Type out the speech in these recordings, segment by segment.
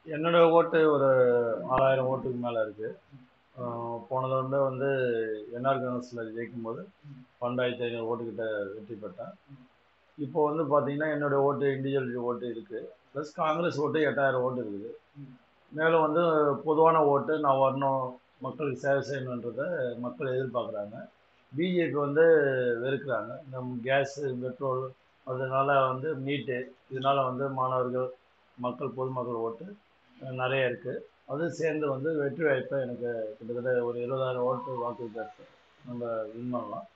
என்னோட ஓட்டு ஒரு ஆறாயிரம் ஓட்டுக்கு மேலே இருக்குது போன தடவை வந்து என்ஆர் காங்கிரஸில் ஜெயிக்கும்போது பன்னெண்டாயிரத்தி ஐநூறு ஓட்டுக்கிட்ட வெற்றி பெற்றேன் இப்போ வந்து பார்த்தீங்கன்னா என்னோட ஓட்டு இண்டிவிஜுவல் ஓட்டு இருக்குது ப்ளஸ் காங்கிரஸ் ஓட்டு எட்டாயிரம் ஓட்டு இருக்குது மேலும் வந்து பொதுவான ஓட்டு நான் வரணும் மக்களுக்கு சேவை செய்யணுன்றதை மக்கள் எதிர்பார்க்குறாங்க பிஜேபி வந்து வெறுக்கிறாங்க இந்த கேஸு பெட்ரோல் அதனால வந்து நீட்டு இதனால வந்து மாணவர்கள் மக்கள் பொதுமக்கள் ஓட்டு அஹ், நிறைய இருக்குது அது சேர்ந்து வந்து வெற்றி வாய்ப்பை எனக்கு கிட்டத்தட்ட ஒரு இருபதாயிரம் ஓட்டு வாக்கு வித்தியாசம் நம்ம வின் பண்ணலாம்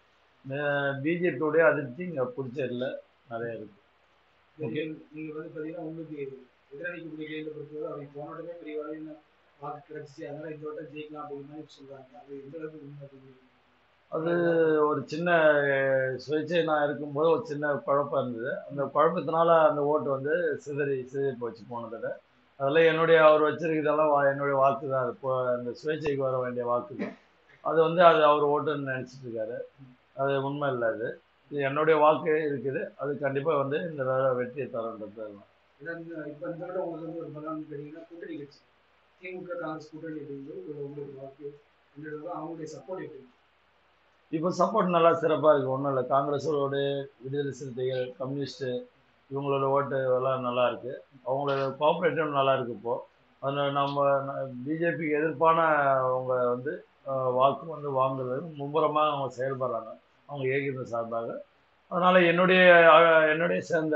பிஜேபியோடைய அதிருப்தி இங்கே புதுச்சேரியில் நிறைய இருக்குது Okay. நீங்க நீங்க வந்து பாத்தீங்கன்னா உங்களுக்கு எதிரணிக்கக்கூடிய கையில பொறுத்தவரை அவருக்கு போன வட்டமே பெரிய வரையில வாக்கு கிடைச்சிச்சு அதனால இந்த வட்டம் ஜெயிக்கலாம் அப்படிங்கிற மாதிரி சொல்றாங்க அது எந்த அளவுக்கு உண்மை அப்படிங்கிறது அது ஒரு சின்ன அஹ், சுயேட்சை நான் இருக்கும்போது ஒரு சின்ன குழப்பம் இருந்தது அந்த குழப்பத்தினால அந்த ஓட்டு வந்து சிதறி சிதறி போச்சு போனதில் அதில் என்னுடைய அவர் வச்சிருக்கிறதெல்லாம் வா- என்னுடைய வாக்கு தான் அது இப்போ அந்த சுயேட்சைக்கு வர வேண்டிய வாக்கு தான் அது வந்து அது அவர் ஓட்டுன்னு நினச்சிட்டு இருக்காரு அது உண்மை இல்லை அது இது என்னுடைய வாக்கு இருக்குது அது கண்டிப்பாக வந்து இந்த தடவை வெற்றியை தரன்றது தான் ஏன்னா இந்த- இப்ப இந்த வட்டம் உங்களுக்கு வந்து ஒரு பலம் கேட்டீங்கன்னா கூட்டணி கட்சி திமுக காங்கிரஸ் கூட்டணி அப்படிங்கிறது ஒரு உங்களுக்கு வாக்கு இந்த தடவை அவங்களுடைய சப்போர்ட் எப்படி இப்போ சப்போர்ட் நல்லா சிறப்பாக இருக்குது ஒன்றும் இல்லை காங்கிரஸோட விடுதலை சிறுத்தைகள் கம்யூனிஸ்ட்டு இவங்களோட ஓட்டு எல்லாம் நல்லா இருக்கு அவங்களோட கோஆப்ரேட்டிவ் நல்லா இருக்கு இப்போ அதில் நம்ம பிஜேபிக்கு எதிர்ப்பான அவங்க வந்து அஹ், வாக்கு வந்து வாங்குறது மும்முரமாக அவங்க செயல்படுறாங்க அவங்க ஏகிற சார்பாக அதனால் என்னுடைய அஹ், என்னுடைய சேர்ந்த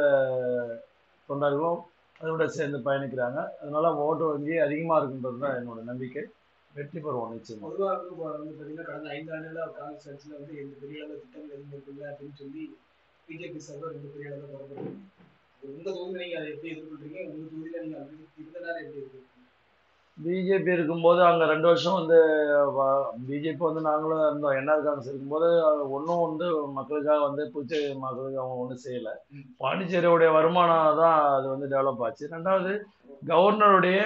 தொண்டர்களும் அதோட சேர்ந்து பயணிக்கிறாங்க அதனால ஓட்டு வங்கி அதிகமாக இருக்குன்றது தான் என்னோட நம்பிக்கை வெற்றி பெறுவோம் நிச்சயமாக பொதுவாக வந்து இப்போ வந்து பார்த்தீங்கன்னா கடந்த ஐந்து ஆண்டுகளா காங்கிரஸ் கட்சியில் வந்து எந்த பெரிய அளவு திட்டங்கள் எதுவும் இருக்குல்ல அப்படின்னு சொல்லி பிஜேபி சர்வர் ரொம்ப பெரிய அளவில் தொடர்பு உங்க தொகுதியில் நீங்க அதை எப்படி எதிர்கொள்றீங்க உங்க தொகுதியில நீங்க அப்படி இருந்தனால எப்படி எதிர்கொள்றீங்க பிஜேபி இருக்கும்போது அங்கே ரெண்டு வருஷம் வந்து பிஜேபி வந்து நாங்களும் இருந்தோம் என்ஆர் காங்கிரஸ் இருக்கும்போது ஒன்றும் வந்து மக்களுக்காக வந்து புதுச்சேரி மக்களுக்கு அவங்க ஒன்றும் செய்யலை ம். பாண்டிச்சேரியோடைய வருமானம் தான் அது வந்து டெவலப் ஆச்சு ரெண்டாவது கவர்னருடைய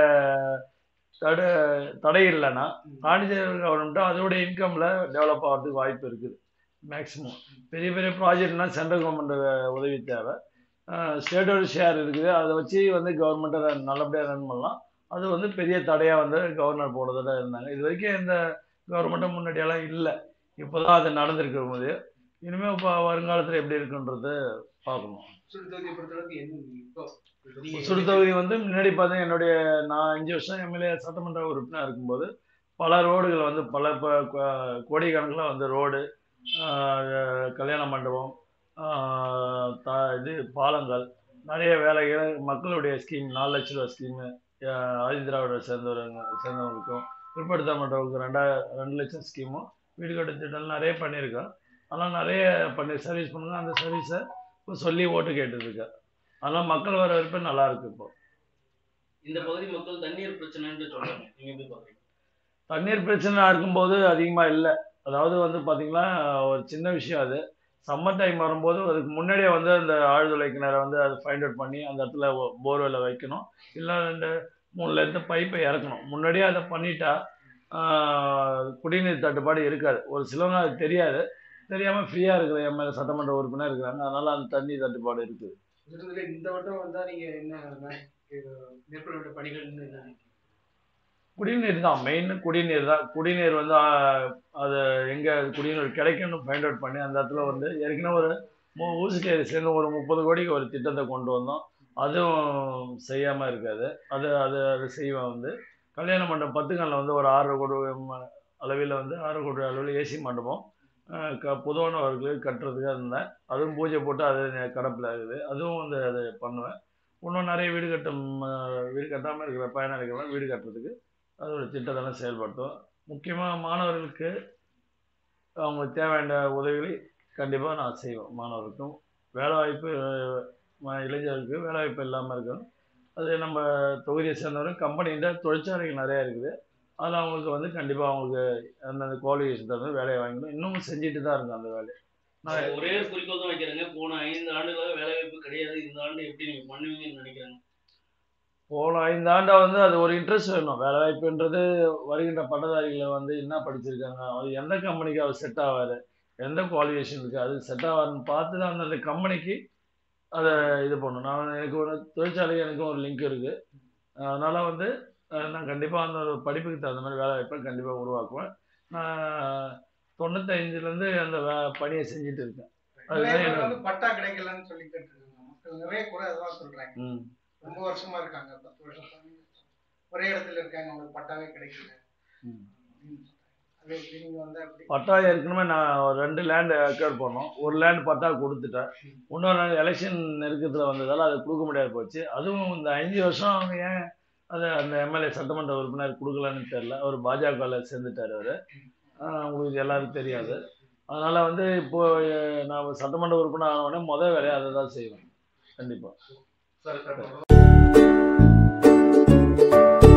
தடை தடை இல்லைன்னா பாண்டிச்சேரி கவர்மெண்ட்டு அதோடைய இன்கமில் டெவலப் ஆகிறதுக்கு வாய்ப்பு இருக்குது மேக்ஸிமம் பெரிய பெரிய ப்ராஜெக்ட்னா சென்ட்ரல் கவர்மெண்ட் உதவி தேவை ஸ்டேட்டோட ஷேர் இருக்குது அதை வச்சு வந்து கவர்மெண்ட்டை நல்லபடியாக ரன் பண்ணலாம் அது வந்து பெரிய தடையாக வந்து கவர்னர் போனதில் இருந்தாங்க இது வரைக்கும் எந்த கவர்மெண்ட்டும் முன்னாடியெல்லாம் இல்லை இப்போ தான் அது நடந்திருக்கிற போது இனிமேல் இப்போ வருங்காலத்தில் எப்படி இருக்குன்றது பார்க்கணும் சுடு தொகுதியை பொறுத்தளவுக்கு என்ன இப்போ இப்போ நீங்க சுடு தொகுதி வந்து முன்னாடி பார்த்தீங்கன்னா என்னுடைய நான் அஞ்சு வருஷம் எம்எல்ஏ சட்டமன்ற உறுப்பினர் இருக்கும்போது பல ரோடுகள் வந்து பல ப- கோ- கோடிக்கணக்கில் வந்து ரோடு கல்யாண மண்டபம் ஆஹ் த- இது பாலங்கள் நிறைய வேலைகள் மக்களுடைய ஸ்கீம் நாலு லட்ச ரூபா ஸ்கீமு ஆதிதிராவிட சேர்ந்தவங்க சேர்ந்தவங்களுக்கும் பிற்படுத்தப்பட்டவங்களுக்கு ரெண்டா ரெண்டு லட்சம் ஸ்கீமும் வீடு கட்ட திட்டம் நிறைய பண்ணியிருக்கோம் அதெல்லாம் நிறைய பண்ணி சர்வீஸ் பண்ணுங்க அந்த சர்வீஸை இப்போ சொல்லி ஓட்டு கேட்டுருக்கேன் அதனால் மக்கள் வரவேற்பு நல்லா இருக்கு இப்போ இந்த பகுதி மக்கள் தண்ணீர் பிரச்சனைன்னு சொல்றாங்க நீங்க எப்படி பாக்குறீங்க தண்ணீர் பிரச்சனை இருக்கும்போது அதிகமாக இல்லை அதாவது வந்து பார்த்தீங்கன்னா ஒரு சின்ன விஷயம் அது சம்மர் டைம் வரும்போது அதுக்கு முன்னாடியே வந்து அந்த ஆழ்துளை கிணறை வந்து அதை ஃபைண்ட் அவுட் பண்ணி அந்த இடத்துல போர்வெல்ல வைக்கணும் இல்லை ரெண்டு மூணுலேருந்து பைப்பை இறக்கணும் முன்னாடியே அதை பண்ணிட்டா ஆஹ், குடிநீர் தட்டுப்பாடு இருக்காது ஒரு சிலவங்க அது தெரியாது தெரியாமல் ஃப்ரீயாக இருக்கிற எம்எல்ஏ சட்டமன்ற உறுப்பினர் இருக்கிறாங்க அதனால அந்த தண்ணி தட்டுப்பாடு இருக்குது சுடு தொகுதியில இந்த வட்டம் வந்தா நீங்க என்ன மே- இது மேற்கொள்ள வேண்டிய பணிகள்னு என்ன நினைக்கிறீங்க? குடிநீர் தான் மெயின் குடிநீர் தான் குடிநீர் வந்து ஆஹ், அது எங்கே குடிநீர் கிடைக்கும்னு ஃபைண்ட் அவுட் பண்ணி அந்த இடத்துல வந்து ஏற்கனவே ஒரு மு- ஊசுட்டேரி சேர்ந்து ஒரு முப்பது கோடிக்கு ஒரு திட்டத்தை கொண்டு வந்தோம் அதுவும் செய்யாமல் இருக்காது அது அது அது செய்வேன் வந்து கல்யாண மண்டபம் பத்துக்கல்ல வந்து ஒரு ஆறு கோடி அளவில் வந்து ஆறு கோடி அளவில் ஏசி மண்டபம் ஆஹ், க பொதுவானவர்களுக்கு கட்டுறதுக்காக இருந்தேன் அதுவும் பூஜை போட்டு அது கடப்பில் இருக்குது அதுவும் வந்து அது பண்ணுவேன் இன்னும் நிறைய வீடு கட்டும் ஆஹ், வீடு கட்டாமல் இருக்கிற பயனாளிகள்லாம் வீடு கட்டுறதுக்கு அது ஒரு திட்டத்தெல்லாம் செயல்படுத்தும் முக்கியமாக மாணவர்களுக்கு அவங்களுக்கு தேவையான உதவிகளை கண்டிப்பாக நான் செய்வேன் மாணவருக்கும் வேலைவாய்ப்பு அஹ், ம- இளைஞர்களுக்கு வேலைவாய்ப்பு இல்லாமல் இருக்கணும் அது நம்ம தொகுதியை சேர்ந்தவரும் கம்பெனிகிட்ட தொழிற்சாலைகள் நிறையா இருக்குது அதில் அவங்களுக்கு வந்து கண்டிப்பாக அவங்களுக்கு அந்தந்த குவாலிஃபிகேஷன் தகுந்த வேலையை வாங்கணும் இன்னமும் செஞ்சுட்டு தான் இருக்கும் அந்த வேலையை நான் ஒரே ஒரு குறிக்கோள் தான் வைக்கிறாங்க போன ஐந்து ஆண்டுகளாக வேலை வாய்ப்பு கிடையாது இந்த ஆண்டு எப்படி நீங்க பண்ணுவீங்கன்னு நினைக்கிறாங்க போன ஐந்து ஆண்டா வந்து அது ஒரு இன்ட்ரெஸ்ட் வேணும் வேலை வாய்ப்புன்றது வருகின்ற பட்டதாரிகளை வந்து என்ன படிச்சிருக்காங்க அது எந்த கம்பெனிக்கு அவர் செட் ஆவார் எந்த குவாலிஃபிகேஷன் இருக்குது அது செட் ஆவாருன்னு பார்த்து தான் அந்தந்த கம்பெனிக்கு அதை இது பண்ணணும் நான் எனக்கு ஒரு தொழிற்சாலை எனக்கும் ஒரு லிங்க் இருக்குது அதனால் வந்து அஹ், நான் கண்டிப்பாக அந்த ஒரு படிப்புக்கு தகுந்த மாதிரி வேலை வாய்ப்பை கண்டிப்பாக உருவாக்குவேன் நான் தொண்ணூத்தஞ்சுலேருந்து அந்த வே பணியை செஞ்சுட்டு இருக்கேன் நிறைய அதுதான் பேர் என்னோட வந்து பட்டா கிடைக்கலன்னு சொல்லிட்டு இருக்காங்க மக்கள் நிறைய கூட அதான் சொல்றாங்க ம் ரொம்ப வருஷமா இருக்காங்க பத்து வருஷம் பதினஞ்சு வருஷம். ஒரே இடத்துல இருக்காங்க அவங்களுக்கு பட்டாவே கிடைக்கல ம். அப்படின்னு சொல்றாங்க. அது எப்படி நீங்க வந்து அப்படி பட்டா ஏற்கனவே நான் ஒரு ரெண்டு லேண்டு அக்வேர் பண்ணோம் ஒரு லேண்ட் பட்டா கொடுத்துட்டேன் இன்னொரு நாள் எலெக்ஷன் நெருக்கத்தில் வந்ததால் அதை கொடுக்க முடியாது போச்சு அதுவும் இந்த அஞ்சு வருஷம் அவங்க ஏன் அதை அந்த எம்எல்ஏ சட்டமன்ற உறுப்பினர் கொடுக்கலன்னு தெரில அவர் பாஜகவில் சேர்ந்துட்டார் அவர் உங்களுக்கு எல்லாருக்கும் தெரியாது அதனால் வந்து இப்போ அஹ், நான் சட்டமன்ற உறுப்பினர் ஆன உடனே முதல் வேலையை அதை தான் செய்வேன் கண்டிப்பாக சரி சார்